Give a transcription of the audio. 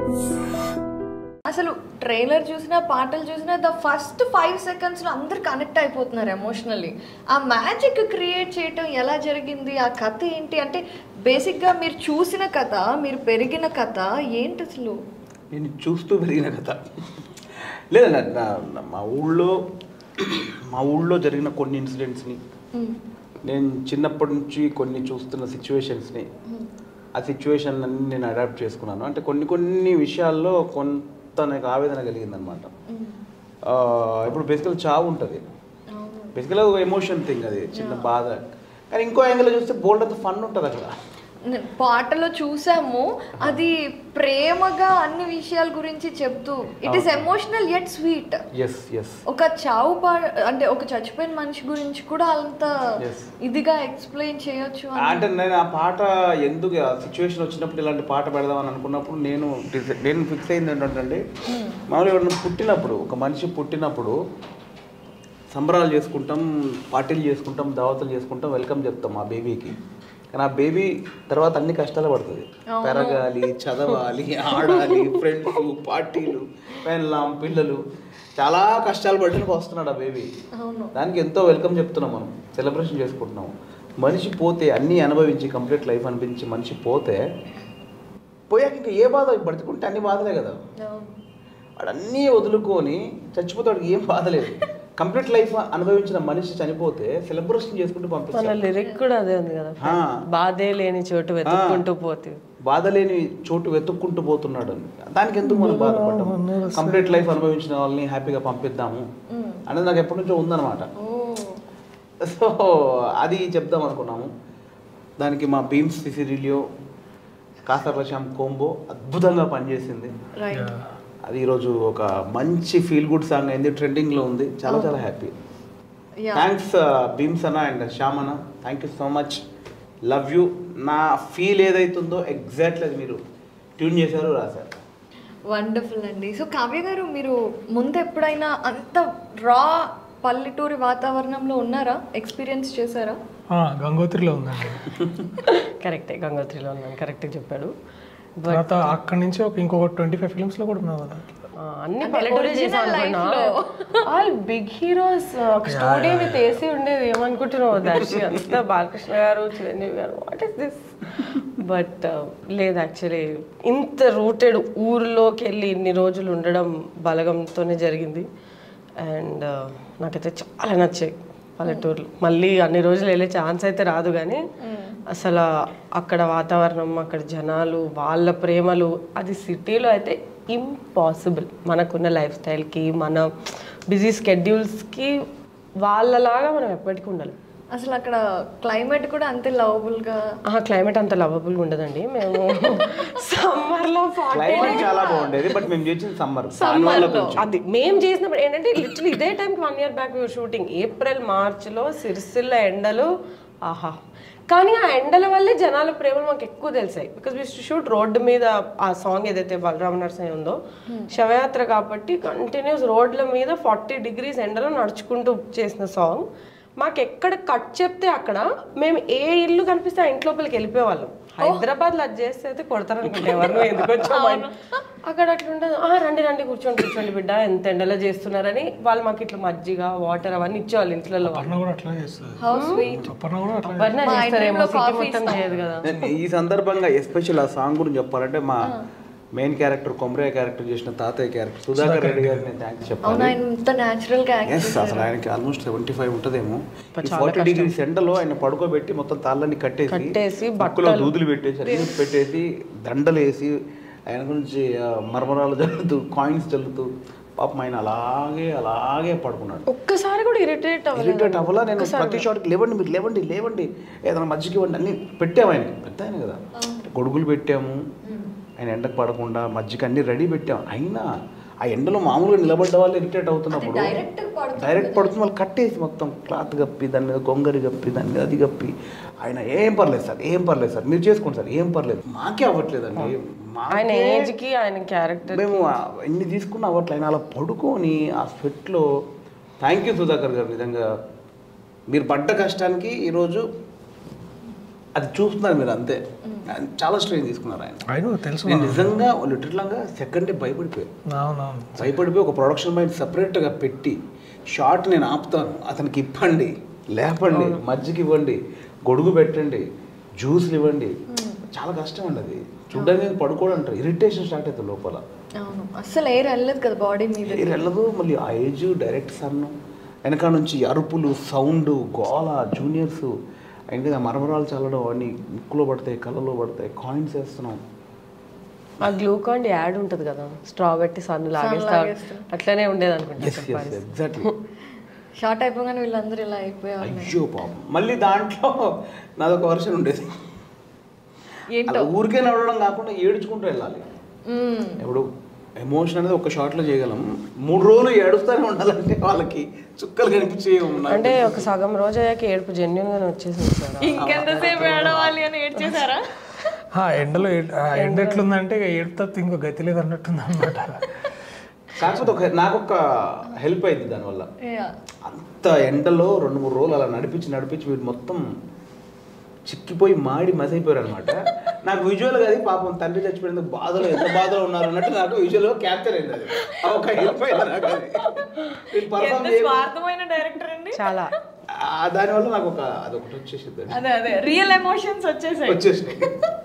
అసలు ట్రైలర్ చూసినా పాటలు చూసినా ద ఫస్ట్ ఫైవ్ సెకండ్స్ లో అందరు కనెక్ట్ అయిపోతున్నారు ఎమోషనల్లీ ఆ మ్యాజిక్ క్రియేట్ చేయటం ఎలా జరిగింది ఆ కథ ఏంటి అంటే బేసిక్ గా మీరు చూసిన కథ మీరు పెరిగిన కథ ఏంటి అసలు నేను చూస్తూ పెరిగిన కథ లేదా నా- నా- నా- మా ఊళ్ళో మా ఊళ్ళో జరిగిన కొన్ని ఇన్సిడెంట్స్ని మ్మ్. నేను చిన్నప్పటి నుంచి కొన్ని చూస్తున్న సిచ్యువేషన్స్ని ఆ సిచ్యువేషన్ అన్ని నేను అడాప్ట్ చేసుకున్నాను అంటే కొన్ని కొన్ని విషయాల్లో కొంత నాకు ఆవేదన కలిగిందనమాట మ్మ్. ఇప్పుడు బేసికల్ చావు ఉంటుంది అవును బేసికల్గా ఒక ఎమోషన్ థింగ్ అది చిన్న బాధ కానీ ఇంకో యాంగిల్ చూస్తే బోల్డ్ అంత ఫన్ ఉంటుంది అక్కడ నే- పాటలో చూసాము అది ప్రేమగా అన్ని విషయాల గురించి చెప్తూ it is emotional yet sweet ఎస్ ఎస్ ఒక చావు పా అంటే ఒక చచ్చిపోయిన మనిషి గురించి కూడా అంత Yes. ఇదిగా ఎక్స్ప్లెయిన్ చేయొచ్చు అని. అంటే నేను ఆ పాట ఎందుకు ఆ సిచ్యువేషన్ వచ్చినప్పుడు ఇలాంటి పాట పెడదామని అనుకున్నప్పుడు నేను డిసై- నేను ఫిక్స్ అయింది ఏంటంటే మామూలుగా ఎవరైనా పుట్టినప్పుడు ఒక మనిషి పుట్టినప్పుడు సంబరాలు చేసుకుంటాం పార్టీలు చేసుకుంటాం దావతులు చేసుకుంటాం వెల్కమ్ చెప్తాం ఆ బేబీకి కానీ ఆ బేబీ తర్వాత అన్ని కష్టాలు పడుతుంది అవును. పెరగాలి చదవాలి ఆడాలి ఫ్రెండ్స్ పార్టీలు పెళ్ళాం పిల్లలు చాలా కష్టాలు పడిన వస్తున్నాడు ఆ బేబీ అవును దానికి ఎంతో వెల్కమ్ చెప్తున్నాం మనం సెలబ్రేషన్ చేసుకుంటున్నాం మనిషి పోతే అన్నీ అనుభవించి కంప్లీట్ లైఫ్ అనిపించి మనిషి పోతే పోయాక ఇంకా ఏ బాధ బతుకుంటే అన్ని బాధలే కదా అవును. వాడు అన్నీ వదులుకొని చచ్చిపోతే వాడికి ఏం బాధ లేదు కంప్లీట్ లైఫ్ అనుభవించిన మనిషి చనిపోతే సెలబ్రేషన్ చేసుకుంటూ మన పంపిస్తాం లిరిక్ కూడా అదే ఉంది కదా ఆ. బాధే లేని చోటు వెతుక్కుంటూ పోతే బాధ లేని చోటు వెతుక్కుంటూ పోతున్నాడు అని దానికి ఎందుకు మనం బాధపడ్డాము కంప్లీట్ లైఫ్ అనుభవించిన వాళ్ళని హ్యాపీగా పంపిద్దాము మ్మ్. అనేది నాకు ఎప్పటి నుంచో ఉందన్నమాట ఓ సో అది చెప్దాం అనుకున్నాము దానికి మా బీమ్స్ సిసిరిలియో కాసర్ల శ్యామ్ కోంబో అద్భుతంగా పనిచేసింది రైట్ అది ఈరోజు ఒక మంచి ఫీల్ గుడ్ సాంగ్ అయింది ట్రెండింగ్లో ఉంది చాలా చాలా హ్యాపీ యా థ్యాంక్స్ బీమ్స్ అన్న అండ్ శ్యామ్ అన్న thank you so much love you నా ఫీల్ ఏదైతుందో ఎగ్జాక్ట్లీ అది మీరు ట్యూన్ చేశారు రాశారు వండర్ఫుల్ అండి సో కావ్య గారు మీరు ముందు ఎప్పుడైనా అంత రా పల్లెటూరి వాతావరణంలో ఉన్నారా ఎక్స్పీరియన్స్ చేశారా ఆ, గంగోత్రిలో ఉందండి కరెక్టే గంగోత్రిలో ఉన్నాను కరెక్ట్గా చెప్పాడు తర్వాత అక్కడి నుంచి ఒక ఇంకొక ట్వంటీ ఫైవ్ ఫిల్మ్స్లో కూడా ఉన్నావు కదా ఆ, అన్ని పల్లెటూరే చేసాను all big heroes studio with AC ఉండేది ఏమనుకుంటున్నావు దర్శి అంతా Balakrishna garu Chiranjeevi garu what is this but లేదు యాక్చువల్లీ ఇంత రూటెడ్ ఊర్లోకి వెళ్ళి ఇన్ని రోజులు ఉండడం బలగంతోనే జరిగింది అండ్ నాకైతే చాలా నచ్చాయి పల్లెటూర్లు మళ్ళీ అన్ని రోజులు వెళ్ళే ఛాన్స్ అయితే రాదు కానీ అసలు అక్కడ వాతావరణం అక్కడ జనాలు వాళ్ళ ప్రేమలు అది సిటీలో అయితే ఇంపాసిబుల్ మనకున్న లైఫ్ స్టైల్కి మన బిజీ స్కెడ్యూల్స్కి వాళ్ళలాగా మనం ఎప్పటికీ ఉండాలి అసలు అక్కడ క్లైమేట్ కూడా అంతే లవబుల్ గా ఆ క్లైమేట్ అంత లవబుల్గా ఉండదండి మేము సమ్మర్లో క్లైమేట్ చాలా బాగుండేది బట్ మేము చేసింది సమ్మర్ సమ్మర్లో అది మేము చేసినప్పుడు ఏంటంటే లిటరల్ ఇదే టైంకి one year back shooting April మార్చ్లో సిరిసిల్ల ఎండలు ఆహా కానీ ఆ ఎండల వల్లే జనాల ప్రేమలు మాకు ఎక్కువ తెలిసాయి బికాస్ వి షూట్ రోడ్డు మీద ఆ సాంగ్ ఏదైతే బలరామ నరసింహ ఉందో శవయాత్ర కాబట్టి కంటిన్యూస్ రోడ్ల మీద ఫార్టీ డిగ్రీస్ ఎండలో నడుచుకుంటూ చేసిన సాంగ్ మాకు ఎక్కడ కట్ చెప్తే అక్కడ మేము ఏ ఇల్లు కనిపిస్తే ఆ ఇంటి లోపలికి వెళ్ళిపోయేవాళ్ళం హైదరాబాద్ లో అది చేస్తే అయితే కొడతారు అనుకుంటే ఎవరు ఎందుకు వచ్చాము అని. అక్కడ అట్లా ఉండదు "ఆ, రండి రండి కూర్చోండి కూర్చోండి బిడ్డ ఎంత ఎండలో చేస్తున్నారని వాళ్ళు మాకు ఇట్లా మజ్జిగ వాటర్ అవన్నీ ఇచ్చేవాళ్ళు ఇంట్లో అపర్ణ కూడా అట్లా చేస్తుంది హౌ స్వీట్ అపర్ణ కూడా అట్లా ఎవరినా చేస్తారేమో సిటీ మొత్తం చేయదు కదా నేను ఈ సందర్భంగా ఎస్పెషల్ ఆ సాంగ్ గురించి చెప్పాలంటే మా మెయిన్ క్యారెక్టర్ కొమరయ్య క్యారెక్టర్ చేసిన తాతయ్య క్యారెక్టర్ సుధాకర్ రెడ్డి గారికి నేను థ్యాంక్స్ అవును చెప్పాలి ఆయన ఇంత న్యాచురల్ గా యాక్ట్ ఎస్ అసలు ఆయనకి ఆల్మోస్ట్ సెవెంటీ ఫైవ్ ఉంటుందేమో ఫార్టీ డిగ్రీస్ ఎండలో ఆయన పడుకోబెట్టి మొత్తం తాళ్ళని కట్టేసి కట్టేసి, బట్టలో దూదులు పెట్టేసి అన్ని పెట్టేసి దండలు వేసి ఆయన గురించి ఆ, మరమరాలు జల్లుతూ కాయిన్స్ జల్లుతూ పాపం ఆయన అలాగే అలాగే పడుకున్నాడు ఒక్కసారి కూడా ఇరిటేట్ అవ్వలేదు ఇరిటేట్ అవ్వాలా నేను ప్రతి షాట్కి లేవండి మీరు లేవండి లేవండి ఏదైనా మజ్జిగ ఇవ్వండి అన్ని పెట్టాము ఆయనకి పెద్ద ఆయన కదా గొడుగులు పెట్టాము ఆయన ఎండకు పడకుండా మజ్జిగ అన్ని రెడీ పెట్టాము అయినా ఆ ఎండలో మామూలుగా నిలబడ్డ వాళ్ళు ఇరిటేట్ అవుతున్నప్పుడు డైరెక్ట్ పడుతుంది డైరెక్ట్ పడుతుంది వాళ్ళు కట్టేసి మొత్తం క్లాత్ కప్పి దాని మీద గొంగరి కప్పి దాని మీద అది కప్పి ఆయన ఏం పర్లేదు సార్ ఏం పర్లేదు సార్ మీరు చేసుకోండి సార్ ఏం పర్లేదు మాకే అవ్వట్లేదండి ఆయన మాకే ఏజ్ కి ఆయన క్యారెక్టర్ మేము ఆ ఎన్ని తీసుకున్న అవ్వట్లే ఆయన అలా పడుకొని ఆ స్వెట్లో థ్యాంక్ యూ సుధాకర్ గారు నిజంగా మీరు పడ్డ కష్టానికి ఈరోజు అది చూస్తున్నారు మీరు అంతే చాలా స్ట్రెయిన్ తీసుకున్నారు ఆయన అయినా తెలుసు నేను నిజంగా లిటరల్గా సెకండ్ డే భయపడిపోయాను అవునవును భయపడిపోయి ఒక ప్రొడక్షన్ మైండ్ సపరేట్గా పెట్టి షార్ట్ నేను ఆపుతాను అతనికి ఇప్పండి లేపండి మజ్జిగ ఇవ్వండి గొడుగు పెట్టండి జ్యూస్లు ఇవ్వండి చాలా కష్టం అండి అది చూడడానికి పడుకోవడం అంటారు ఇరిటేషన్ స్టార్ట్ అవుతుంది లోపల అవును అస్సలు ఎయిర్ వెళ్ళదు కదా బాడీ మీద ఎయిర్ వెళ్ళదు మళ్ళీ ఆ ఏజ్ డైరెక్ట్ సన్ వెనక నుంచి అరుపులు సౌండ్ గోల జూనియర్స్ ఇంకా మరమరాలు చల్లడం అన్నీ ముక్కులో పడతాయి కళ్ళలో పడతాయి కాయిన్స్ వేస్తున్నాం ఆ గ్లూకాన్ యాడ్ ఉంటుంది కదా స్ట్రా పెట్టి సన్ లాగేస్తా లాగేస్తా. అట్లనే ఉండేది ఎస్ అనుకుంటా ఎస్ ఎగ్జాక్ట్లీ షార్ట్ అయిపోగానే వీళ్ళందరూ ఇలా అయిపోయారు అయ్యో పాపం మళ్ళీ దాంట్లో నాదొక వర్షన్ ఉండేది ఏంటో అలా ఊరికే నడవడం కాకుండా ఏడుచుకుంటూ వెళ్ళాలి మ్మ్. ఇప్పుడు ఎమోషన్ అనేది ఒక షాట్లో చేయగలం మూడు రోజులు ఏడుస్తూనే ఉండాలంటే వాళ్ళకి చుక్కలు కనిపించే అంటే ఒక సగం రోజు అయ్యాక ఏడుపు జెన్యున్ గానే వచ్చేసింది సార్ ఇంకెంతసేపు ఏడవాలి అని ఏడ్చేసారా ఆ ఎండలో ఏ- ఆ ఎండ ఎట్లుందంటే ఇక ఏడుపు తప్పితే ఇంకో గతి లేదు అన్నట్టుంది అనమాట కాకపోతే ఒక నాకు ఒక హెల్ప్ అయింది దానివల్ల Yeah. అంత ఎండలో రెండు మూడు రోజులు అలా నడిపించి నడిపించి వీళ్ళు మొత్తం చిక్కిపోయి మాడి మసైపోయారు అనమాట నాకు విజువల్ అది పాపం తండ్రి చచ్చిపోయినందుకు బాధలో ఎంత బాధలో ఉన్నారు అన్నట్టు నాకు విజువల్ క్యాప్చర్ అయింది అది ఆ ఒక హెల్ప్ అయింది నాకు అది వీళ్ళు perform ఎంత చేయకుండా- స్వార్థమైన డైరెక్టర్ అండి చాలా ఆ దానివల్ల నాకు ఒక అదొకటి వచ్చేసింది అదే అదే రియల్ ఎమోషన్స్ వచ్చేసాయి వచ్చేసినాయి